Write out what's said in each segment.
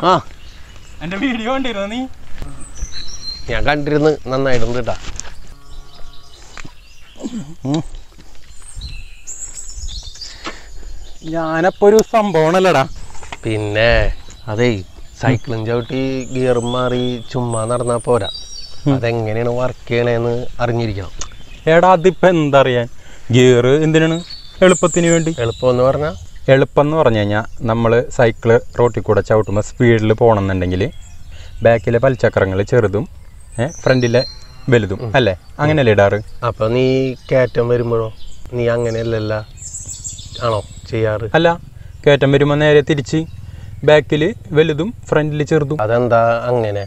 ആ എന്റെ വീഡിയോ കണ്ടിരുന്നു നീ ഞാൻ കണ്ടിരുന്ന് നന്നായിട്ടുണ്ട് കേട്ടാ ഞാനപ്പോ ഒരു സംഭവമാണല്ലടാ പിന്നെ അതേ സൈക്കിളും ചവിട്ടി ഗിയർ മാറി ചുമ്മാ നടന്നാ പോരാ അതെങ്ങനെയാണ് വർക്ക് ചെയ്യണേന്ന് അറിഞ്ഞിരിക്കണം എടാ അതിപ്പോ എന്തറിയാൻ ഗിയർ എന്തിനാണ് എളുപ്പത്തിന് വേണ്ടി എളുപ്പം എന്ന് പറഞ്ഞാൽ എളുപ്പം എന്ന് പറഞ്ഞു കഴിഞ്ഞാൽ നമ്മൾ സൈക്കിള് റോട്ടിൽ കൂടെ ചവിട്ടുമ്പോൾ സ്പീഡിൽ പോകണമെന്നുണ്ടെങ്കിൽ ബാക്കിലെ പൽചക്രങ്ങൾ ചെറുതും ഏ ഫ്രണ്ടിലെ വലുതും അല്ലേ അങ്ങനെയല്ലേ ഇടാറ് അപ്പൊ നീ കയറ്റം വരുമ്പോഴോ നീ അങ്ങനെയല്ലല്ല ആണോ ചെയ്യാറ് അല്ല കയറ്റം വരുമ്പോൾ നേരെ തിരിച്ച് ബാക്കിൽ വലുതും ഫ്രണ്ടിൽ ചെറുതും അതെന്താ അങ്ങനെ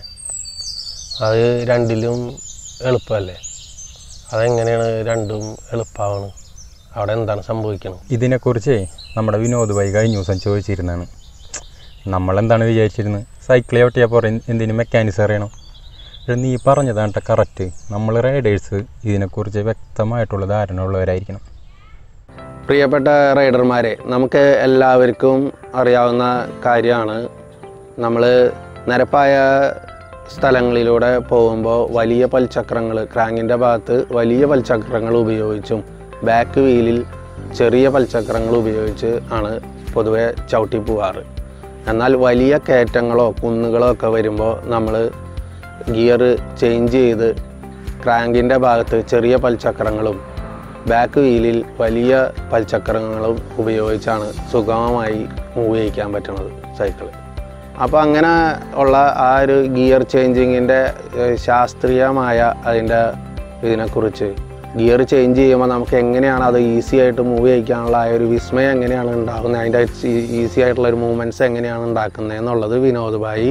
അത് രണ്ടിലും എളുപ്പമല്ലേ അതെങ്ങനെയാണ് രണ്ടും എളുപ്പമാണ് അവിടെ എന്താണ് സംഭവിക്കണം ഇതിനെക്കുറിച്ച് നമ്മുടെ വിനോദ് ഭായി കഴിഞ്ഞ ദിവസം ചോദിച്ചിരുന്നതാണ് നമ്മളെന്താണ് വിചാരിച്ചിരുന്നത് സൈക്കിൾ ചവിട്ടിയാൽ പോരെ എന്തിനു മെക്കാനിക്സ് അറിയണം പക്ഷേ നീ പറഞ്ഞതാണ് കേട്ടോ കറക്റ്റ് നമ്മൾ റൈഡേഴ്സ് ഇതിനെക്കുറിച്ച് വ്യക്തമായിട്ടുള്ള ധാരണ ഉള്ളവരായിരിക്കണം പ്രിയപ്പെട്ട റൈഡർമാരെ നമുക്ക് എല്ലാവർക്കും അറിയാവുന്ന കാര്യമാണ് നമ്മൾ നിരപ്പായ സ്ഥലങ്ങളിലൂടെ പോകുമ്പോൾ വലിയ പൽചക്രങ്ങൾ ക്രാങ്കിൻ്റെ ഭാഗത്ത് വലിയ പൽചക്രങ്ങൾ ഉപയോഗിച്ചും ബാക്ക് വീലിൽ ചെറിയ പൽചക്രങ്ങൾ ഉപയോഗിച്ച് ആണ് പൊതുവെ ചവിട്ടി പോവാറ് എന്നാൽ വലിയ കയറ്റങ്ങളോ കുന്നുകളോ ഒക്കെ വരുമ്പോൾ നമ്മൾ ഗിയർ ചേഞ്ച് ചെയ്ത് ക്രാങ്കിൻ്റെ ഭാഗത്ത് ചെറിയ പൽചക്രങ്ങളും ബാക്ക് വീലിൽ വലിയ പൽചക്രങ്ങളും ഉപയോഗിച്ചാണ് സുഗമമായി മൂവ് ചെയ്യിക്കാൻ പറ്റുന്നത് സൈക്കിൾ അപ്പോൾ അങ്ങനെ ഉള്ള ആ ഒരു ഗിയർ ചേഞ്ചിങ്ങിൻ്റെ ശാസ്ത്രീയമായ അതിൻ്റെ ഇതിനെക്കുറിച്ച് ഗിയർ ചേഞ്ച് ചെയ്യുമ്പോൾ നമുക്ക് എങ്ങനെയാണ് അത് ഈസി ആയിട്ട് മൂവ് ചെയ്യിക്കാനുള്ള ആ ഒരു വിസ്മയം എങ്ങനെയാണ് ഉണ്ടാകുന്നത് അതിൻ്റെ ഈസി ആയിട്ടുള്ള ഒരു മൂവ്മെൻറ്റ്സ് എങ്ങനെയാണ് ഉണ്ടാക്കുന്നത് എന്നുള്ളത് വിനോദ് ഭായി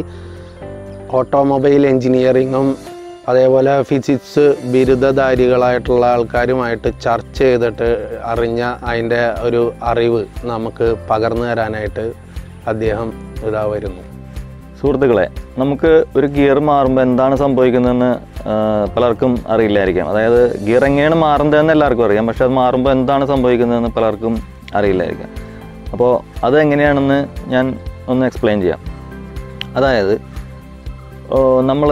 ഓട്ടോമൊബൈൽ എഞ്ചിനീയറിങ്ങും അതേപോലെ ഫിസിക്സ് ബിരുദധാരികളായിട്ടുള്ള ആൾക്കാരുമായിട്ട് ചർച്ച ചെയ്തിട്ട് അറിഞ്ഞ അതിൻ്റെ ഒരു അറിവ് നമുക്ക് പകർന്നു തരാനായിട്ട് അദ്ദേഹം ഇതാ വരുന്നു സുഹൃത്തുക്കളെ നമുക്ക് ഒരു ഗിയർ മാറുമ്പോൾ എന്താണ് സംഭവിക്കുന്നതെന്ന് ആ, പലർക്കും അറിയില്ലായിരിക്കാം അതായത് ഗിയർ എങ്ങനെയാണ് മാറുന്നതെന്ന് എല്ലാവർക്കും അറിയാം പക്ഷെ അത് മാറുമ്പോൾ എന്താണ് സംഭവിക്കുന്നതെന്ന് പലർക്കും അറിയില്ലായിരിക്കാം അപ്പോൾ അത് എങ്ങനെയാണെന്ന് ഞാൻ ഒന്ന് എക്സ്പ്ലെയിൻ ചെയ്യാം അതായത് നമ്മൾ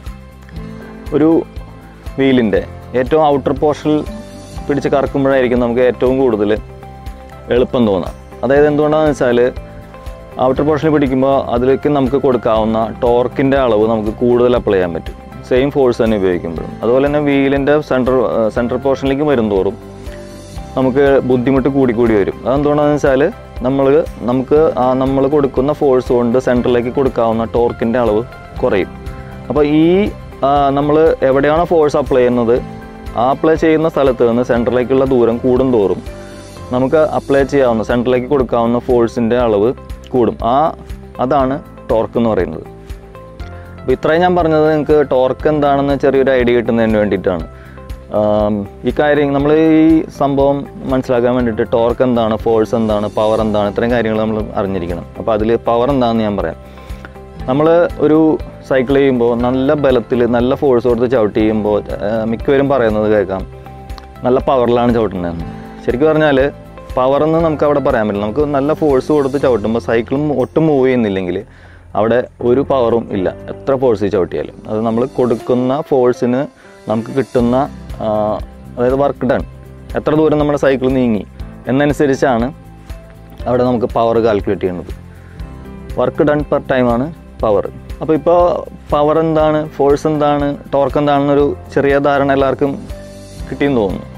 ഒരു വീലിൻ്റെ ഏറ്റവും ഔട്ടർ പോർഷനിൽ പിടിച്ച് കറക്കുമ്പോഴായിരിക്കും നമുക്ക് ഏറ്റവും കൂടുതൽ എളുപ്പം തോന്നുക അതായത് എന്തുകൊണ്ടാണെന്ന് വെച്ചാൽ ഔട്ടർ പോർഷനിൽ പിടിക്കുമ്പോൾ അതിലേക്ക് നമുക്ക് കൊടുക്കാവുന്ന ടോർക്കിൻ്റെ അളവ് നമുക്ക് കൂടുതൽ അപ്ലൈ ചെയ്യാൻ പറ്റും സെയിം ഫോഴ്സ് തന്നെ ഉപയോഗിക്കുമ്പോഴും അതുപോലെ തന്നെ വീലിൻ്റെ സെൻട്രൽ സെൻട്രൽ പോർഷനിലേക്ക് വരുംതോറും നമുക്ക് ബുദ്ധിമുട്ട് കൂടി കൂടി വരും അതെന്തുകൊണ്ടാണെന്ന് വെച്ചാൽ നമ്മൾ നമുക്ക് ആ നമ്മൾ കൊടുക്കുന്ന ഫോഴ്സ് കൊണ്ട് സെൻട്രലിലേക്ക് കൊടുക്കാവുന്ന ടോർക്കിൻ്റെ അളവ് കുറയും അപ്പോൾ ഈ നമ്മൾ എവിടെയാണോ ഫോഴ്സ് അപ്ലൈ ചെയ്യുന്നത് ആ അപ്ലൈ ചെയ്യുന്ന സ്ഥലത്ത് നിന്ന് സെൻട്രലിലേക്കുള്ള ദൂരം കൂടും തോറും നമുക്ക് അപ്ലൈ ചെയ്യാവുന്ന സെൻട്രലിലേക്ക് കൊടുക്കാവുന്ന ഫോഴ്സിൻ്റെ അളവ് കൂടും ആ അതാണ് ടോർക്ക് എന്ന് പറയുന്നത് അപ്പോൾ ഇത്രയും ഞാൻ പറഞ്ഞത് നിങ്ങൾക്ക് ടോർക്ക് എന്താണെന്ന് ചെറിയൊരു ഐഡിയ കിട്ടുന്നതിന് വേണ്ടിയിട്ടാണ് ആം, ഈ കാര്യം നമ്മൾ ഈ സംഭവം മനസ്സിലാക്കാൻ വേണ്ടിയിട്ട് ടോർക്ക് എന്താണ് ഫോഴ്സ് എന്താണ് പവർ എന്താണ് ഇത്രയും കാര്യങ്ങൾ നമ്മൾ അറിഞ്ഞിരിക്കണം അപ്പോൾ അതിൽ പവർ എന്താണെന്ന് ഞാൻ പറയാം നമ്മൾ ഒരു സൈക്കിൾ ചെയ്യുമ്പോൾ നല്ല ബലത്തിൽ നല്ല ഫോഴ്സ് കൊടുത്ത് ചവിട്ടി ചെയ്യുമ്പോൾ ആ, മിക്കവരും പറയുന്നത് കേൾക്കാം നല്ല പവറിലാണ് ചവിട്ടുന്നതെന്ന് ശരിക്കും പറഞ്ഞാൽ പവറെന്ന് നമുക്ക് അവിടെ പറയാൻ പറ്റില്ല നമുക്ക് നല്ല ഫോഴ്സ് കൊടുത്ത് ചവിട്ടുമ്പോൾ സൈക്കിളും ഒട്ടും മൂവ് ചെയ്യുന്നില്ലെങ്കിൽ അവിടെ ഒരു പവറും ഇല്ല എത്ര ഫോഴ്സ് ചവിട്ടിയാലും അത് നമ്മൾ കൊടുക്കുന്ന ഫോഴ്സിന് നമുക്ക് കിട്ടുന്ന ആ, അതായത് വർക്ക് ഡൺ എത്ര ദൂരം നമ്മുടെ സൈക്കിൾ നീങ്ങി എന്നനുസരിച്ചാണ് അവിടെ നമുക്ക് പവർ കാൽക്കുലേറ്റ് ചെയ്യുന്നത് വർക്ക് ഡൺ പെർ ടൈമാണ് പവർ അപ്പോൾ ഇപ്പോൾ പവർ എന്താണ് ഫോഴ്സ് എന്താണ് ടോർക്ക് എന്താണെന്നൊരു ചെറിയ ധാരണ എല്ലാവർക്കും കിട്ടിയെന്ന് തോന്നുന്നു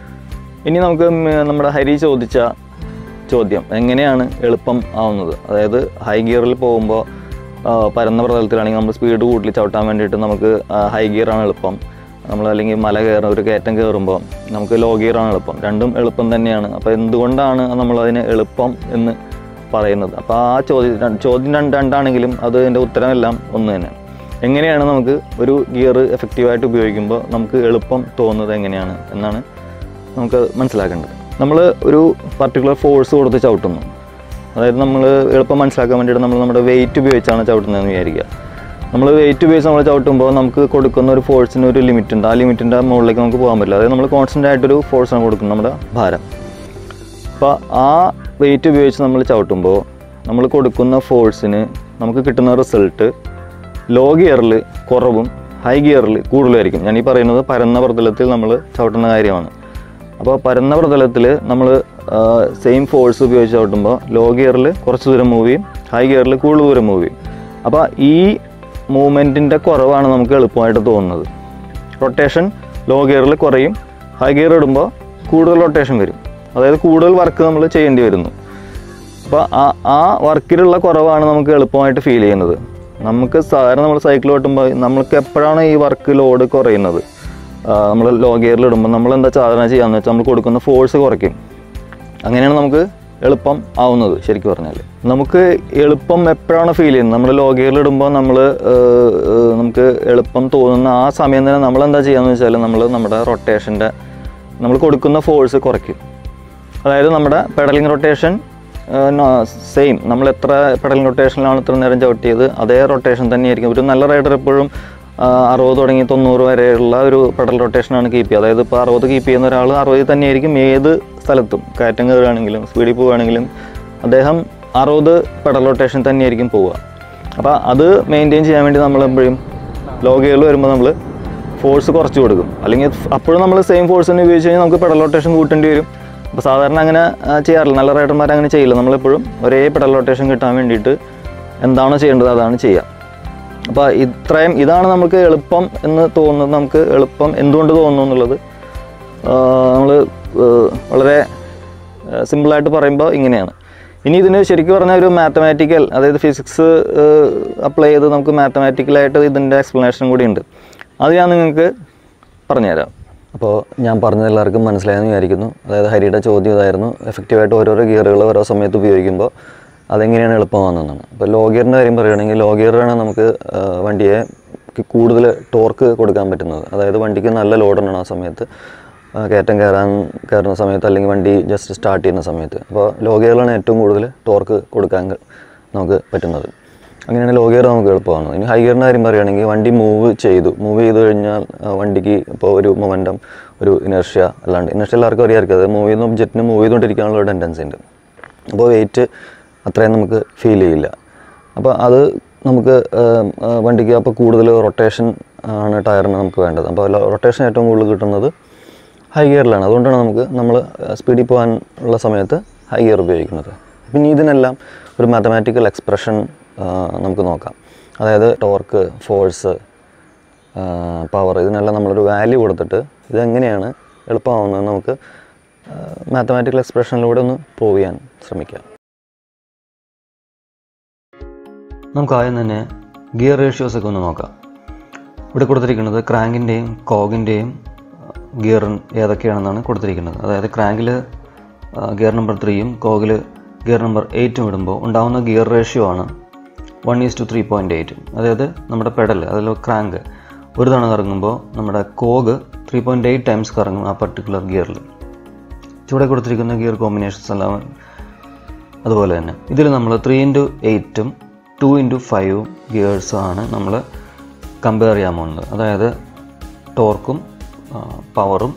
ഇനി നമുക്ക് മ- നമ്മുടെ ഹരി ചോദിച്ച ചോദ്യം എങ്ങനെയാണ് എളുപ്പം ആവുന്നത് അതായത് ഹൈ ഗിയറിൽ പോകുമ്പോൾ പരന്ന പ്രതലത്തിലാണെങ്കിൽ നമ്മൾ സ്പീഡ് കൂട്ടി ചവിട്ടാൻ വേണ്ടിയിട്ട് നമുക്ക് ഹൈ ഗിയറാണ് എളുപ്പം നമ്മൾ അല്ലെങ്കിൽ മല കയറുന്ന ഒരു കയറ്റം കയറുമ്പോൾ നമുക്ക് ലോ ഗിയറാണ് എളുപ്പം രണ്ടും എളുപ്പം തന്നെയാണ് അപ്പോൾ എന്തുകൊണ്ടാണ് നമ്മൾ അതിന് എളുപ്പം എന്ന് പറയുന്നത് അപ്പോൾ ആ ചോദ്യം ചോദ്യം രണ്ട് രണ്ടാണെങ്കിലും അതിൻ്റെ ഉത്തരമെല്ലാം ഒന്ന് തന്നെ എങ്ങനെയാണ് നമുക്ക് ഒരു ഗിയർ എഫക്റ്റീവായിട്ട് ഉപയോഗിക്കുമ്പോൾ നമുക്ക് എളുപ്പം തോന്നുന്നത് എങ്ങനെയാണ് എന്നാണ് നമുക്ക് മനസ്സിലാക്കേണ്ടത് നമ്മൾ ഒരു പർട്ടിക്കുലർ ഫോഴ്സ് കൊടുത്ത് ചവിട്ടുന്നു അതായത് നമ്മൾ എളുപ്പം മനസ്സിലാക്കാൻ വേണ്ടിയിട്ട് നമ്മൾ നമ്മുടെ വെയിറ്റ് ഉപയോഗിച്ചാണ് ചവിട്ടുന്നതെന്ന് വിചാരിക്കുക നമ്മൾ വെയിറ്റ് ഉപയോഗിച്ച് നമ്മൾ ചവിട്ടുമ്പോൾ നമുക്ക് കൊടുക്കുന്ന ഒരു ഫോഴ്സിന് ഒരു ലിമിറ്റ് ഉണ്ട് ആ ലിമിറ്റിൻ്റെ മുകളിലേക്ക് നമുക്ക് പോകാൻ പറ്റില്ല അതായത് നമ്മൾ കോൺസ്റ്റൻ്റ് ആയിട്ടൊരു ഫോഴ്സാണ് കൊടുക്കുന്നത് നമ്മുടെ ഭാരം അപ്പോൾ ആ വെയിറ്റ് ഉപയോഗിച്ച് നമ്മൾ ചവിട്ടുമ്പോൾ നമ്മൾ കൊടുക്കുന്ന ഫോഴ്സിന് നമുക്ക് കിട്ടുന്ന റിസൾട്ട് ലോ ഗിയറിൽ കുറവും ഹൈ ഗിയറിൽ കൂടുതലായിരിക്കും ഞാൻ ഈ പറയുന്നത് പരന്ന പ്രതലത്തിൽ നമ്മൾ ചവിട്ടുന്ന കാര്യമാണ് അപ്പോൾ പരന്ന പ്രതലത്തിൽ നമ്മൾ സെയിം ഫോഴ്സ് ഉപയോഗിച്ച് ചവിട്ടുമ്പോൾ ലോ ഗിയറിൽ കുറച്ച് ദൂരം മൂവ് ചെയ്യും ഹൈ ഗിയറിൽ കൂടുതൽ ദൂരം മൂവ് ചെയ്യും അപ്പോൾ ഈ മൂവ്മെൻറ്റിൻ്റെ കുറവാണ് നമുക്ക് എളുപ്പമായിട്ട് തോന്നുന്നത് റൊട്ടേഷൻ ലോ ഗിയറിൽ കുറയും ഹൈ ഗിയർ ഇടുമ്പോൾ കൂടുതൽ റൊട്ടേഷൻ വരും അതായത് കൂടുതൽ വർക്ക് നമ്മൾ ചെയ്യേണ്ടി വരുന്നു അപ്പോൾ ആ ആ വർക്കിലുള്ള കുറവാണ് നമുക്ക് എളുപ്പമായിട്ട് ഫീൽ ചെയ്യുന്നത് നമുക്ക് സാധാരണ നമ്മൾ സൈക്കിൾ ഓട്ടുമ്പോൾ നമ്മൾക്ക് എപ്പോഴാണ് ഈ വർക്ക് ലോഡ് കുറയുന്നത് നമ്മൾ ലോ ഗിയറിൽ ഇടുമ്പോൾ നമ്മൾ എന്താ സാധാരണ ചെയ്യാന്ന് വെച്ചാൽ നമ്മൾ കൊടുക്കുന്ന ഫോഴ്സ് കുറയ്ക്കും അങ്ങനെയാണ് നമുക്ക് എളുപ്പം ആവുന്നത് ശരിക്കും പറഞ്ഞാൽ നമുക്ക് എളുപ്പം എപ്പോഴാണ് ഫീൽ ചെയ്യുന്നത് നമ്മൾ ലോ ഗിയറിൽ ഇടുമ്പോൾ നമ്മൾ നമുക്ക് എളുപ്പം തോന്നുന്ന ആ സമയം തന്നെ നമ്മൾ എന്താ ചെയ്യാന്ന് വെച്ചാൽ നമ്മൾ നമ്മുടെ റൊട്ടേഷൻ്റെ നമ്മൾ കൊടുക്കുന്ന ഫോഴ്സ് കുറയ്ക്കും അതായത് നമ്മുടെ പെഡലിംഗ് റൊട്ടേഷൻ സെയിം നമ്മൾ എത്ര പെഡലിംഗ് റൊട്ടേഷനിലാണ് ഇത്ര നേരം ചവിട്ടിയത് അതേ റൊട്ടേഷൻ തന്നെയായിരിക്കും ഒരു നല്ല റൈഡർ എപ്പോഴും ആ, അറുപത് തുടങ്ങി തൊണ്ണൂറ് വരെയുള്ള ഒരു പെഡൽ റൊട്ടേഷനാണ് കീപ്പ് ചെയ്യുക അതായത് ഇപ്പോൾ അറുപത് കീപ്പ് ചെയ്യുന്ന ഒരാൾ അറുപതിൽ തന്നെയായിരിക്കും ഏത് സ്ഥലത്തും കയറ്റം കയറുകയാണെങ്കിലും സ്പീഡിൽ പോവുകയാണെങ്കിലും അദ്ദേഹം അറുപത് പെഡൽ റൊട്ടേഷൻ തന്നെയായിരിക്കും പോവുക അപ്പോൾ അത് മെയിൻറ്റെയിൻ ചെയ്യാൻ വേണ്ടി നമ്മൾ എപ്പോഴും ലോ ഗിയറിൽ വരുമ്പോൾ നമ്മൾ ഫോഴ്സ് കുറച്ച് കൊടുക്കും അല്ലെങ്കിൽ അപ്പോഴും നമ്മൾ സെയിം ഫോഴ്സ് തന്നെ ഉപയോഗിച്ച് കഴിഞ്ഞാൽ നമുക്ക് പെഡൽ റൊട്ടേഷൻ കൂട്ടേണ്ടി വരും അപ്പോൾ സാധാരണ അങ്ങനെ ആ, ചെയ്യാറില്ല നല്ല റൈഡർമാർ അങ്ങനെ ചെയ്യില്ല നമ്മളെപ്പോഴും ഒരേ പെഡൽ റൊട്ടേഷൻ കിട്ടാൻ വേണ്ടിയിട്ട് എന്താണോ ചെയ്യേണ്ടത് അതാണ് ചെയ്യുക അപ്പോൾ ഇത്രയും ഇതാണ് നമുക്ക് എളുപ്പം എന്ന് തോന്നുന്നത് നമുക്ക് എളുപ്പം എന്തുകൊണ്ട് തോന്നുന്നു എന്നുള്ളത് നമ്മൾ വളരെ സിമ്പിളായിട്ട് പറയുമ്പോൾ ഇങ്ങനെയാണ് ഇനി ഇതിന് ശരിക്കും പറഞ്ഞാൽ ഒരു മാത്തമാറ്റിക്കൽ അതായത് ഫിസിക്സ് അപ്ലൈ ചെയ്ത് നമുക്ക് മാത്തമാറ്റിക്കലായിട്ട് ഇതിൻ്റെ എക്സ്പ്ലനേഷനും കൂടി ഉണ്ട് അത് ഞാൻ നിങ്ങൾക്ക് പറഞ്ഞുതരാം അപ്പോൾ ഞാൻ പറഞ്ഞത് എല്ലാവർക്കും മനസ്സിലായെന്ന് വിചാരിക്കുന്നു അതായത് ഹരിയുടെ ചോദ്യം ഇതായിരുന്നു എഫക്റ്റീവായിട്ട് ഓരോരോ ഗിയറുകൾ ഓരോ സമയത്ത് ഉപയോഗിക്കുമ്പോൾ അതെങ്ങനെയാണ് എളുപ്പമാകുന്നതെന്നാണ് അപ്പോൾ ലോ ഗിയറിൻ്റെ കാര്യം പറയുകയാണെങ്കിൽ ലോ ഗിയറാണ് നമുക്ക് ആ, വണ്ടിയെ കൂടുതൽ ടോർക്ക് കൊടുക്കാൻ പറ്റുന്നത് അതായത് വണ്ടിക്ക് നല്ല ലോഡ് ഉണ്ടാണ് ആ സമയത്ത് ആ, കയറ്റം കയറാൻ കയറുന്ന സമയത്ത് അല്ലെങ്കിൽ വണ്ടി ജസ്റ്റ് സ്റ്റാർട്ട് ചെയ്യുന്ന സമയത്ത് അപ്പോൾ ലോ ഗിയറിലാണ് ഏറ്റവും കൂടുതൽ ടോർക്ക് കൊടുക്കാൻ ക- നമുക്ക് പറ്റുന്നത് അങ്ങനെയാണ് ലോ ഗിയർ നമുക്ക് എളുപ്പമാണ് ഇനി ഹൈ ഗിയറിൻ്റെ കാര്യം പറയുകയാണെങ്കിൽ വണ്ടി മൂവ് ചെയ്തു മൂവ് ചെയ്ത് കഴിഞ്ഞാൽ ആ, വണ്ടിക്ക് ഇപ്പോൾ ഒരു മൊമെൻറ്റം ഒരു ഇനർഷ്യ അല്ലാണ്ട് ഇനർഷ്യ എല്ലാവർക്കും അറിയാമായിരിക്കും അത് മൂവ് ചെയ്യുന്ന ഒബ്ജക്റ്റിന് മൂവ് ചെയ്തുകൊണ്ടിരിക്കാനുള്ള ഒരു ടെൻഡൻസി ഉണ്ട് അപ്പോൾ വെയിറ്റ് അത്രയും നമുക്ക് ഫീൽ ചെയ്യില്ല അപ്പോൾ അത് നമുക്ക് ആ, ആ, വണ്ടിക്ക് അപ്പോൾ കൂടുതൽ റൊട്ടേഷൻ ആണ് ടയറിന് നമുക്ക് വേണ്ടത് അപ്പോൾ റൊട്ടേഷൻ ഏറ്റവും കൂടുതൽ കിട്ടുന്നത് ഹൈ ഗിയറിലാണ് അതുകൊണ്ടാണ് നമുക്ക് നമ്മൾ സ്പീഡിൽ പോകാൻ ഉള്ള സമയത്ത് ഹൈ ഗിയർ ഉപയോഗിക്കുന്നത് പിന്നെ ഇതിനെല്ലാം ഒരു മാത്തമാറ്റിക്കൽ എക്സ്പ്രഷൻ നമുക്ക് നോക്കാം അതായത് ടോർക്ക് ഫോഴ്സ് പവർ ഇതിനെല്ലാം നമ്മളൊരു വാല്യൂ കൊടുത്തിട്ട് ഇതെങ്ങനെയാണ് എളുപ്പമാവുന്നത് നമുക്ക് മാത്തമാറ്റിക്കൽ എക്സ്പ്രഷനിലൂടെ ഒന്ന് പ്രൂവ് ചെയ്യാൻ ശ്രമിക്കാം നമുക്ക് ആദ്യം തന്നെ ഗിയർ റേഷ്യോസ് ഒക്കെ ഒന്ന് നോക്കാം ഇവിടെ കൊടുത്തിരിക്കുന്നത് ക്രാങ്കിൻ്റെയും കോഗിൻ്റെയും ഗിയർ ഏതൊക്കെയാണെന്നാണ് കൊടുത്തിരിക്കുന്നത് അതായത് ക്രാങ്കിൽ ഗിയർ നമ്പർ ത്രീയും കോഗിൽ ഗിയർ നമ്പർ എയ്റ്റും ഇടുമ്പോൾ ഉണ്ടാകുന്ന ഗിയർ റേഷ്യോ ആണ് one is two three point eight അതായത് നമ്മുടെ പെഡൽ അതിൽ ക്രാങ്ക് ഒരു തവണ കറങ്ങുമ്പോൾ നമ്മുടെ cog three point eight times കറങ്ങും ആ പർട്ടിക്കുലർ ഗിയറിൽ ചൂടെ കൊടുത്തിരിക്കുന്ന ഗിയർ കോമ്പിനേഷൻസ് എല്ലാം അതുപോലെ തന്നെ ഇതിൽ നമ്മൾ ത്രീ ഇൻറ്റു എയ്റ്റും ടു ഇൻറ്റു ഫൈവും ഗിയേഴ്സും ആണ് നമ്മൾ കമ്പയർ ചെയ്യാൻ പോകുന്നത് അതായത് ടോർക്കും പവറും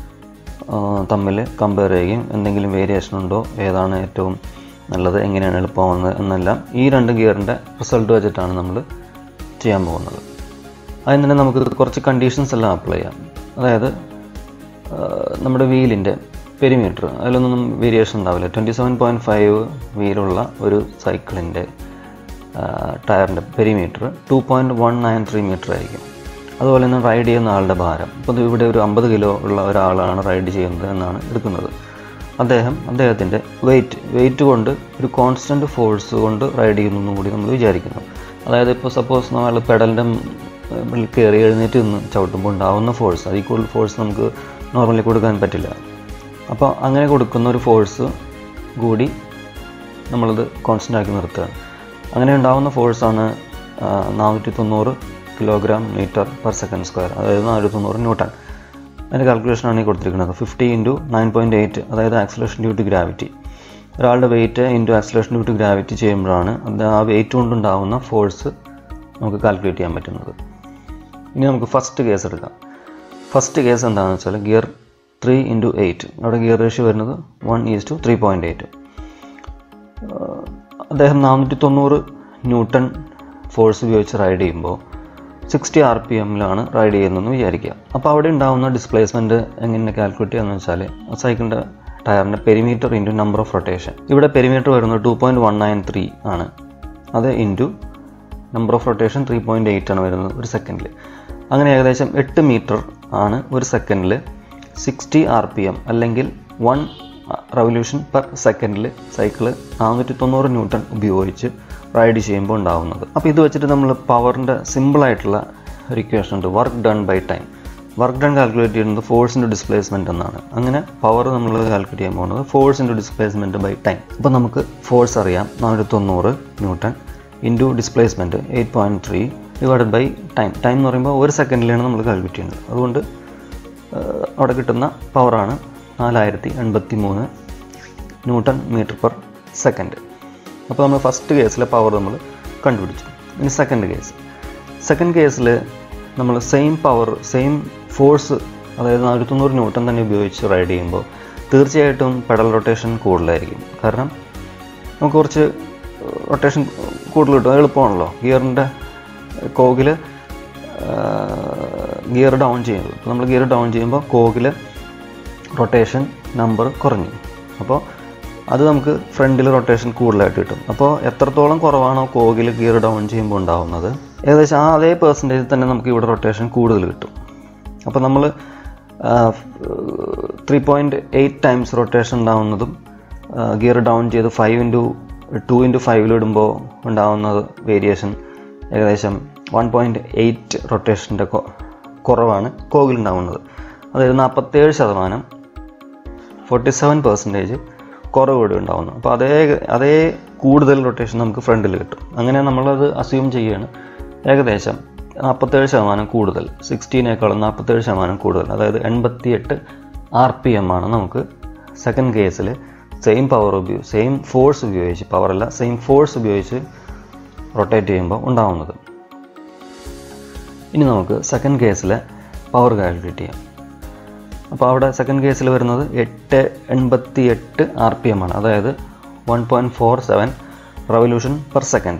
തമ്മിൽ കമ്പയർ ചെയ്യുകയും എന്തെങ്കിലും വേരിയേഷൻ ഉണ്ടോ ഏതാണ് ഏറ്റവും നല്ലത് എങ്ങനെയാണ് എളുപ്പമാവുന്നത് എന്നെല്ലാം ഈ രണ്ട് ഗിയറിൻ്റെ റിസൾട്ട് വെച്ചിട്ടാണ് നമ്മൾ ചെയ്യാൻ പോകുന്നത് അതിന് തന്നെ നമുക്ക് കുറച്ച് കണ്ടീഷൻസ് എല്ലാം അപ്ലൈ ചെയ്യാം അതായത് ആ, നമ്മുടെ വീലിൻ്റെ പെരിമീറ്റർ അതിലൊന്നും വേരിയേഷൻ ഉണ്ടാവില്ല ട്വൻറ്റി സെവൻ പോയിൻറ്റ് ഫൈവ് വീലുള്ള ഒരു സൈക്കിളിൻ്റെ ടയറിൻ്റെ perimeter two point one nine three metre ആയിരിക്കും അതുപോലെ തന്നെ റൈഡ് ചെയ്യുന്ന ആളുടെ ഭാരം ഇപ്പോൾ ഇവിടെ ഒരു അമ്പത് കിലോ ഉള്ള ഒരാളാണ് റൈഡ് ചെയ്യുന്നത് എന്നാണ് എടുക്കുന്നത് അദ്ദേഹം അദ്ദേഹത്തിൻ്റെ വെയിറ്റ് വെയിറ്റ് കൊണ്ട് ഒരു കോൺസ്റ്റൻറ്റ് ഫോഴ്സ് കൊണ്ട് റൈഡ് ചെയ്യുന്നു എന്നും കൂടി നമ്മൾ വിചാരിക്കുന്നു അതായത് ഇപ്പോൾ സപ്പോസ് നമ്മൾ പെഡലിൻ്റെ കയറി എഴുന്നേറ്റ് നിന്ന് ചവിട്ടുമ്പോൾ ഉണ്ടാവുന്ന ഫോഴ്സ് അതിൽ കൂടുതൽ ഫോഴ്സ് നമുക്ക് നോർമലി കൊടുക്കാൻ പറ്റില്ല അപ്പോൾ അങ്ങനെ കൊടുക്കുന്ന ഒരു ഫോഴ്സ് കൂടി നമ്മളത് കോൺസ്റ്റൻ്റ് ആക്കി നിർത്തുകയാണ് അങ്ങനെ ഉണ്ടാകുന്ന ഫോഴ്സാണ് നാനൂറ്റി തൊണ്ണൂറ് kilogram metre per second square അതായത് നാനൂറ്റി തൊണ്ണൂറ് ന്യൂട്ടൺ അതിൻ്റെ കാൽക്കുലേഷനാണ് ഈ കൊടുത്തിരിക്കുന്നത് fifty into nine point eight അതായത് ആക്സലേഷൻ ഡ്യൂ ടു ഗ്രാവിറ്റി ഒരാളുടെ weight into acceleration due to gravity ചെയ്യുമ്പോഴാണ് അത് ആ വെയിറ്റ് കൊണ്ടുണ്ടാകുന്ന ഫോഴ്സ് നമുക്ക് കാൽക്കുലേറ്റ് ചെയ്യാൻ പറ്റുന്നത് ഇനി നമുക്ക് ഫസ്റ്റ് കേസ് എടുക്കാം ഫസ്റ്റ് കേസ് എന്താണെന്ന് വെച്ചാൽ ഗിയർ ത്രീ ഇൻറ്റു എയ്റ്റ് അവിടെ ഗിയർ റേഷ്യോ വരുന്നത് one is two three point eight അദ്ദേഹം നാനൂറ്റി തൊണ്ണൂറ് ന്യൂട്ടൺ ഫോഴ്സ് ഉപയോഗിച്ച് റൈഡ് ചെയ്യുമ്പോൾ സിക്സ്റ്റി ആർ പി എമ്മിലാണ് റൈഡ് ചെയ്യുന്നതെന്ന് വിചാരിക്കുക അപ്പോൾ അവിടെ ഉണ്ടാകുന്ന ഡിസ്പ്ലേസ്മെൻറ്റ് എങ്ങനെ കാൽക്കുലേറ്റ് ചെയ്യാന്ന് വെച്ചാൽ സൈക്കിളിൻ്റെ ടയറിൻ്റെ perimeter into number of rotation ഇവിടെ പെരിമീറ്റർ വരുന്നത് two point one nine three ആണ് അത് into number of rotation three point eight ആണ് വരുന്നത് ഒരു സെക്കൻഡിൽ അങ്ങനെ ഏകദേശം എട്ട് മീറ്റർ ആണ് ഒരു സെക്കൻഡിൽ സിക്സ്റ്റി ആർ പി എം അല്ലെങ്കിൽ വൺ റവല്യൂഷൻ പെർ സെക്കൻഡിൽ സൈക്കിള് നാനൂറ്റി തൊണ്ണൂറ് ന്യൂട്ടൺ ഉപയോഗിച്ച് റൈഡ് ചെയ്യുമ്പോൾ ഉണ്ടാകുന്നത് അപ്പോൾ ഇത് വെച്ചിട്ട് നമ്മൾ പവറിൻ്റെ സിമ്പിളായിട്ടുള്ള ഒരു ഇക്വേഷൻ ഉണ്ട് work done by time work done calculate ചെയ്യുന്നത് ഫോഴ്സ് ഇൻറ്റു ഡിസ്പ്ലേസ്മെൻറ്റ് എന്നാണ് അങ്ങനെ പവർ നമ്മൾ കാൽക്കുലേറ്റ് ചെയ്യാൻ പോകുന്നത് force into displacement by time അപ്പോൾ നമുക്ക് ഫോഴ്സ് അറിയാം നാനൂറ്റി തൊണ്ണൂറ് newton into displacement eight point three divided by time time എന്ന് പറയുമ്പോൾ ഒരു സെക്കൻഡിലാണ് നമ്മൾ കാൽക്കുലേറ്റ് ചെയ്യുന്നത് അതുകൊണ്ട് ഏഹ്, അവിടെ കിട്ടുന്ന പവറാണ് നാലായിരത്തി എൺപത്തി മൂന്ന് ന്യൂട്ടൺ മീറ്റർ പെർ സെക്കൻഡ് അപ്പോൾ നമ്മൾ ഫസ്റ്റ് കേസിലെ പവർ നമ്മൾ കണ്ടുപിടിച്ചു ഇനി സെക്കൻഡ് കേസ് സെക്കൻഡ് കേസിൽ നമ്മൾ സെയിം പവർ സെയിം ഫോഴ്സ് അതായത് നാനൂറ്റി തൊണ്ണൂറ് ന്യൂട്ടൺ തന്നെ ഉപയോഗിച്ച് റൈഡ് ചെയ്യുമ്പോൾ തീർച്ചയായിട്ടും പെഡൽ റൊട്ടേഷൻ കൂടുതലായിരിക്കും കാരണം നമുക്ക് കുറച്ച് റൊട്ടേഷൻ കൂടുതൽ കിട്ടും അത് എളുപ്പമാണല്ലോ ഗിയറിൻ്റെ കോകിൽ ഗിയർ ഡൗൺ ചെയ്യുമ്പോൾ ഇപ്പോൾ നമ്മൾ ഗിയർ ഡൗൺ ചെയ്യുമ്പോൾ കോകിൽ റൊട്ടേഷൻ നമ്പർ കുറഞ്ഞു അപ്പോൾ അത് നമുക്ക് ഫ്രണ്ടിൽ റൊട്ടേഷൻ കൂടുതലായിട്ട് കിട്ടും അപ്പോൾ എത്രത്തോളം കുറവാണോ കോകിൽ ഗിയർ ഡൗൺ ചെയ്യുമ്പോൾ ഉണ്ടാവുന്നത് ഏകദേശം ആ അതേ പെർസെൻറ്റേജിൽ തന്നെ നമുക്ക് ഇവിടെ റൊട്ടേഷൻ കൂടുതൽ കിട്ടും അപ്പോൾ നമ്മൾ three point eight times rotation ഉണ്ടാവുന്നതും ഗിയർ ഡൗൺ ചെയ്ത് ഫൈവ് ഇൻറ്റു ടു ഇൻറ്റു ഫൈവിലിടുമ്പോൾ ഉണ്ടാവുന്നത് വേരിയേഷൻ ഏകദേശം വൺ പോയിൻറ്റ് എയ്റ്റ് റൊട്ടേഷൻ്റെ കുറവാണ് കോകിലുണ്ടാവുന്നത് അതായത് നാൽപ്പത്തേഴ് ശതമാനം ഫോർട്ടി സെവൻ പെർസെൻറ്റേജ് കുറവ് ഇവിടെ ഉണ്ടാവുന്നു അപ്പോൾ അതേ അതേ കൂടുതൽ റൊട്ടേഷൻ നമുക്ക് ഫ്രണ്ടിൽ കിട്ടും അങ്ങനെ നമ്മളത് അസ്യൂം ചെയ്യുകയാണ് ഏകദേശം നാൽപ്പത്തേഴ് ശതമാനം കൂടുതൽ സിക്സ്റ്റീനേക്കാളും നാൽപ്പത്തേഴ് ശതമാനം കൂടുതൽ അതായത് എൺപത്തിയെട്ട് ആർ പി എം ആണ് നമുക്ക് സെക്കൻഡ് കേസിൽ സെയിം പവർ ഉപയോഗിച്ച് സെയിം ഫോഴ്സ് ഉപയോഗിച്ച് പവറല്ല സെയിം ഫോഴ്സ് ഉപയോഗിച്ച് റൊട്ടേറ്റ് ചെയ്യുമ്പോൾ ഉണ്ടാവുന്നത് ഇനി നമുക്ക് സെക്കൻഡ് കേസിലെ പവർ കാൽക്കുലേറ്റ് ചെയ്യാം അപ്പോൾ അവിടെ സെക്കൻഡ് കേസിൽ വരുന്നത് എട്ട് എൺപത്തി എട്ട് ആർ പി എം ആണ് അതായത് one point four seven revolution per second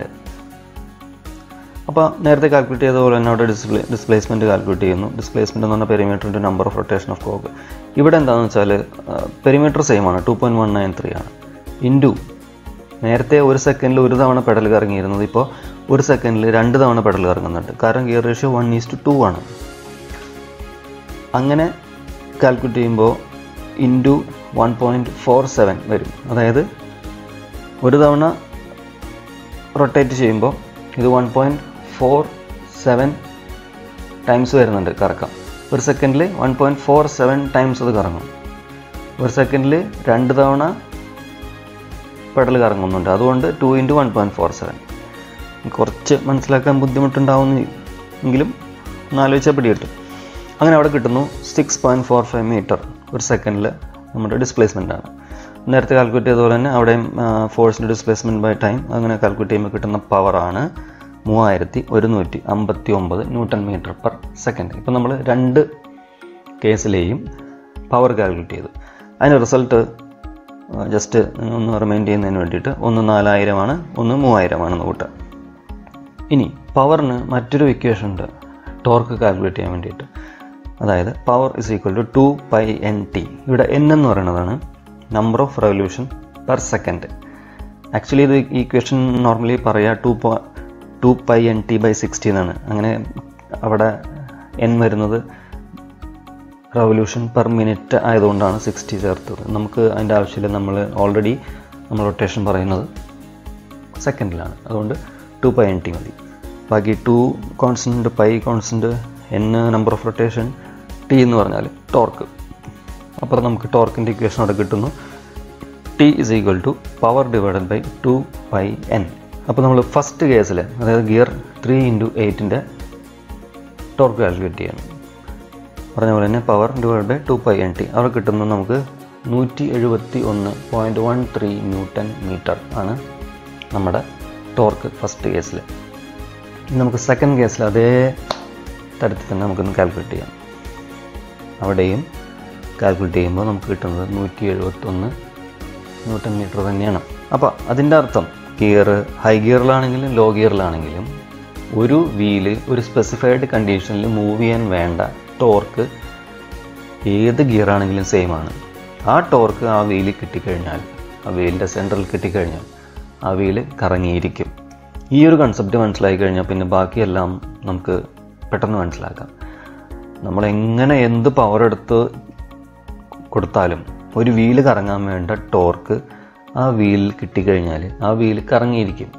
അപ്പോൾ നേരത്തെ കാൽക്കുലേറ്റ് ചെയ്ത പോലെ തന്നെ അവിടെ ഡിസ്പ്ലേ ഡിസ്പ്ലേസ്മെൻറ്റ് കാൽക്കുലേറ്റ് ചെയ്യുന്നു ഡിസ്പ്ലേസ്മെൻറ്റ് എന്ന് പറഞ്ഞാൽ പെരിമീറ്ററിൻ്റെ number of rotation of cog ഇവിടെ എന്താണെന്ന് വെച്ചാൽ പെരിമീറ്റർ സെയിം ആണ് two point one nine three ആണ് ഇൻറ്റു നേരത്തെ ഒരു സെക്കൻഡിൽ ഒരു തവണ പെഡൽ കറങ്ങിയിരുന്നത് ഇപ്പോൾ ഒരു സെക്കൻഡിൽ രണ്ട് തവണ പെഡൽ കറങ്ങുന്നുണ്ട് കാരണം gear ratio one is two ആണ് അങ്ങനെ കാൽക്കുലേറ്റ് ചെയ്യുമ്പോൾ into one point four seven വരും അതായത് ഒരു തവണ റൊട്ടേറ്റ് ചെയ്യുമ്പോൾ ഇത് one point four seven times വരുന്നുണ്ട് കറക്കം ഒരു സെക്കൻഡിൽ one point four seven times അത് കറങ്ങും ഒരു സെക്കൻഡിൽ രണ്ട് തവണ പെഡൽ കറങ്ങുന്നുണ്ട് അതുകൊണ്ട് two into one point four seven കുറച്ച് മനസ്സിലാക്കാൻ ബുദ്ധിമുട്ടുണ്ടാവുന്ന എങ്കിലും ഒന്ന് ആലോചിച്ചാൽ പിടി കിട്ടും അങ്ങനെ അവിടെ കിട്ടുന്നു six point four five metre ഒരു സെക്കൻഡിൽ നമ്മുടെ ഡിസ്പ്ലേസ്മെൻ്റ് ആണ് നേരത്തെ കാൽക്കുലേറ്റ് ചെയ്ത പോലെ തന്നെ അവിടെയും ഫോഴ്സിൻ്റെ ഡിസ്പ്ലേസ്മെൻറ്റ് ബൈ ടൈം അങ്ങനെ കാൽക്കുലേറ്റ് ചെയ്യുമ്പോൾ കിട്ടുന്ന പവറാണ് മൂവായിരത്തി ഒരുന്നൂറ്റി അമ്പത്തി ഒമ്പത് ന്യൂട്ടൺ മീറ്റർ പെർ സെക്കൻഡ് ഇപ്പം നമ്മൾ രണ്ട് കേസിലെയും പവർ കാൽക്കുലേറ്റ് ചെയ്തു അതിൻ്റെ റിസൾട്ട് ജസ്റ്റ് ഒന്ന് റിമൈൻഡ് ചെയ്യുന്നതിന് വേണ്ടിയിട്ട് ഒന്ന് നാലായിരമാണ് ഒന്ന് മൂവായിരമാണെന്ന് കൂട്ടുക ഇനി പവറിന് മറ്റൊരു ഇക്വേഷൻ ഉണ്ട് ടോർക്ക് കാൽക്കുലേറ്റ് ചെയ്യാൻ വേണ്ടിയിട്ട് അതായത് power is equal to two pi N T ഇവിടെ എൻ എന്ന് പറയുന്നതാണ് number of revolution per second actually ഇത് ഈ ക്വസ്റ്റ്യൻ നോർമലി പറയുക ടു പോ two pi N T by sixty എന്നാണ് അങ്ങനെ അവിടെ എൻ വരുന്നത് റവല്യൂഷൻ പെർ മിനിറ്റ് ആയതുകൊണ്ടാണ് സിക്സ്റ്റി ചേർത്തത് നമുക്ക് അതിൻ്റെ ആവശ്യമില്ല നമ്മൾ ഓൾറെഡി നമ്മൾ റൊട്ടേഷൻ പറയുന്നത് സെക്കൻഡിലാണ് അതുകൊണ്ട് ടു പൈ എൻ ടി മതി ബാക്കി two constant pi constant N number of rotation T എന്ന് പറഞ്ഞാൽ ടോർക്ക് അപ്പോൾ നമുക്ക് ടോർക്കിൻ്റെ ഇക്വേഷൻ അവിടെ കിട്ടുന്നു T is equal to power divided by two pi N അപ്പോൾ നമ്മൾ ഫസ്റ്റ് കേസിൽ അതായത് ഗിയർ ത്രീ ഇൻറ്റു എയ്റ്റിൻ്റെ ടോർക്ക് കാൽക്കുലേറ്റ് ചെയ്യണം പറഞ്ഞ പോലെ തന്നെ power divide by two pi N T അവിടെ കിട്ടുന്നത് നമുക്ക് നൂറ്റി എഴുപത്തി ഒന്ന് point one three newton metre ആണ് നമ്മുടെ ടോർക്ക് ഫസ്റ്റ് കേസിൽ ഇനി നമുക്ക് സെക്കൻഡ് കേസിൽ അതേ തരത്തിൽ തന്നെ നമുക്കൊന്ന് കാൽക്കുലേറ്റ് ചെയ്യാം അവിടെയും കാൽക്കുലേറ്റ് ചെയ്യുമ്പോൾ നമുക്ക് കിട്ടുന്നത് നൂറ്റി എഴുപത്തൊന്ന് ന്യൂട്ടൺ മീറ്റർ തന്നെയാണ് അപ്പോൾ അതിൻ്റെ അർത്ഥം ഗിയർ ഹൈ ഗിയറിലാണെങ്കിലും ലോ ഗിയറിലാണെങ്കിലും ഒരു വീല് ഒരു സ്പെസിഫൈഡ് കണ്ടീഷനിൽ മൂവ് ചെയ്യാൻ വേണ്ട ടോർക്ക് ഏത് ഗിയറാണെങ്കിലും സെയിം ആണ് ആ ടോർക്ക് ആ വീലിൽ കിട്ടിക്കഴിഞ്ഞാൽ ആ വീലിൻ്റെ സെൻറ്ററിൽ കിട്ടിക്കഴിഞ്ഞാൽ ആ വീല് കറങ്ങിയിരിക്കും ഈ ഒരു കൺസെപ്റ്റ് മനസ്സിലാക്കി കഴിഞ്ഞാൽ പിന്നെ ബാക്കിയെല്ലാം നമുക്ക് പെട്ടെന്ന് മനസ്സിലാക്കാം നമ്മൾ എങ്ങനെ എന്ത് പവർ എടുത്ത് കൊടുത്താലും ഒരു വീല് കറങ്ങാൻ വേണ്ട ടോർക്ക് ആ വീലിൽ കിട്ടിക്കഴിഞ്ഞാൽ ആ വീല് കറങ്ങിയിരിക്കും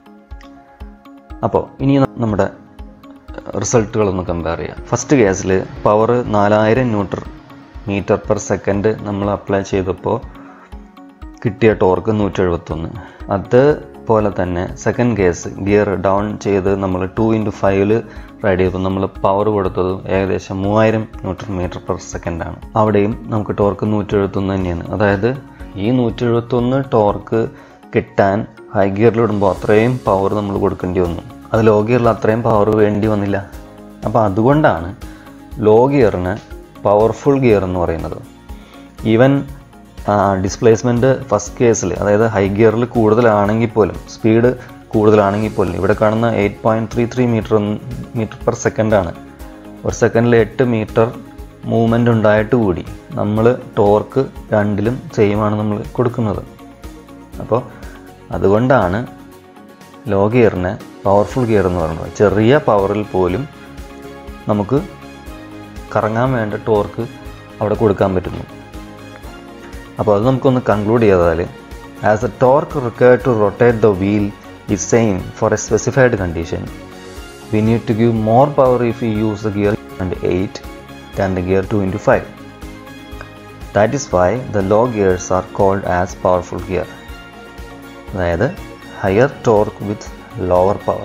അപ്പോൾ ഇനി നമ്മുടെ റിസൾട്ടുകളൊന്ന് കമ്പയർ ചെയ്യാം ഫസ്റ്റ് കേസിൽ പവർ നാലായിരം ന്യൂട്രൺ മീറ്റർ പെർ സെക്കൻഡ് നമ്മൾ അപ്ലൈ ചെയ്തപ്പോൾ കിട്ടിയ ടോർക്ക് നൂറ്റി എഴുപത്തൊന്ന് അതുപോലെ തന്നെ സെക്കൻഡ് കേസ് ഗിയർ ഡൗൺ ചെയ്ത് നമ്മൾ ടു ഇൻറ്റു ഫൈവില് റൈഡ് ചെയ്തപ്പോൾ നമ്മൾ പവർ കൊടുത്തത് ഏകദേശം മൂവായിരം ന്യൂട്രൺ മീറ്റർ പെർ സെക്കൻഡാണ് അവിടെയും നമുക്ക് ടോർക്ക് നൂറ്റി എഴുപത്തൊന്ന് തന്നെയാണ് അതായത് ഈ നൂറ്റി എഴുപത്തൊന്ന് ടോർക്ക് കിട്ടാൻ ഹൈ ഗിയറിലിടുമ്പോൾ അത്രയും പവർ നമ്മൾ കൊടുക്കേണ്ടി വന്നു അത് ലോ ഗിയറിൽ അത്രയും പവർ വേണ്ടി വന്നില്ല അപ്പോൾ അതുകൊണ്ടാണ് ലോ ഗിയറിന് പവർഫുൾ ഗിയർ എന്ന് പറയുന്നത് ഈവൻ ഡിസ്പ്ലേസ്മെൻറ്റ് ഫസ്റ്റ് കേസിൽ അതായത് ഹൈ ഗിയറിൽ കൂടുതലാണെങ്കിൽ പോലും സ്പീഡ് കൂടുതലാണെങ്കിൽ പോലും ഇവിടെ കാണുന്ന eight point three three metre metre per സെക്കൻഡാണ് ഒരു സെക്കൻഡിൽ എട്ട് മീറ്റർ മൂവ്മെൻ്റ് ഉണ്ടായിട്ട് കൂടി നമ്മൾ ടോർക്ക് രണ്ടിലും സെയിമാണ് നമ്മൾ കൊടുക്കുന്നത് അപ്പോൾ അതുകൊണ്ടാണ് ലോ ഗിയറിനെ പവർഫുൾ ഗിയർ എന്ന് പറയുന്നത് ചെറിയ പവറിൽ പോലും നമുക്ക് കറങ്ങാൻ വേണ്ട ടോർക്ക് അവിടെ കൊടുക്കാൻ പറ്റുന്നു അപ്പോൾ അത് നമുക്കൊന്ന് കൺക്ലൂഡ് ചെയ്താൽ as a torque required to rotate the wheel is same for a specified condition, we need to give more power if we use the gear and 8 than the gear 2 into 5. That is why the low gears are called as powerful gear. അതായത് higher torque with lower power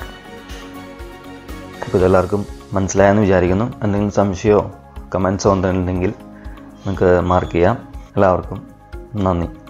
അപ്പോൾ ഇതെല്ലാവർക്കും മനസ്സിലായെന്ന് വിചാരിക്കുന്നു എന്തെങ്കിലും സംശയമോ കമൻസോ എന്തെങ്കിലും ഉണ്ടെങ്കിൽ നിങ്ങൾക്ക് mark ചെയ്യാം എല്ലാവർക്കും നന്ദി